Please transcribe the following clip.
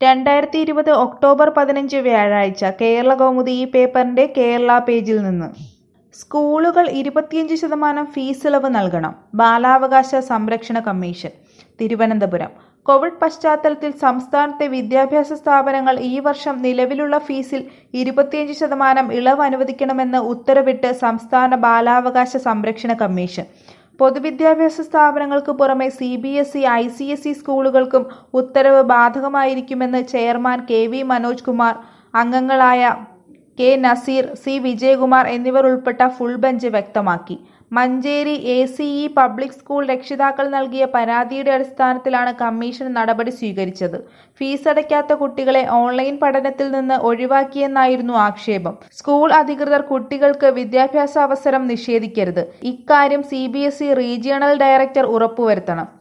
രണ്ടായിരത്തി ഇരുപത് ഒക്ടോബർ പതിനഞ്ച് വ്യാഴാഴ്ച കേരള കൗമുദി ഈ പേപ്പറിന്റെ കേരള പേജിൽ നിന്ന് സ്കൂളുകൾ ഇരുപത്തിയഞ്ച് ശതമാനം ഫീസ് ഇളവ് നൽകണം ബാലാവകാശ സംരക്ഷണ കമ്മീഷൻ തിരുവനന്തപുരം കോവിഡ് പശ്ചാത്തലത്തിൽ സംസ്ഥാനത്തെ വിദ്യാഭ്യാസ സ്ഥാപനങ്ങൾ ഈ വർഷം നിലവിലുള്ള ഫീസിൽ ഇരുപത്തിയഞ്ച് ശതമാനം ഇളവ് അനുവദിക്കണമെന്ന് ഉത്തരവിട്ട് സംസ്ഥാന ബാലാവകാശ സംരക്ഷണ കമ്മീഷൻ പൊതുവിദ്യാഭ്യാസ സ്ഥാപനങ്ങൾക്ക് പുറമെ C B S E I C S E സ്കൂളുകൾക്കും ഉത്തരവ് ബാധകമായിരിക്കുമെന്ന് chairman K V Manoj Kumar അംഗങ്ങളായ കെ നസീർ സി വിജയകുമാർ എന്നിവർ ഉൾപ്പെട്ട ഫുൾ ബെഞ്ച് വ്യക്തമാക്കി Manjeri A C E public school രക്ഷിതാക്കൾ നൽകിയ പരാതിയുടെ അടിസ്ഥാനത്തിലാണ് കമ്മീഷൻ നടപടി സ്വീകരിച്ചത് ഫീസ് അടയ്ക്കാത്ത കുട്ടികളെ ഓൺലൈൻ പഠനത്തിൽ നിന്ന് ഒഴിവാക്കിയെന്നായിരുന്നു ആക്ഷേപം സ്കൂൾ അധികൃതർ കുട്ടികൾക്ക് വിദ്യാഭ്യാസ അവസരം നിഷേധിക്കരുത് ഇക്കാര്യം C B S E regional director ഉറപ്പുവരുത്തണം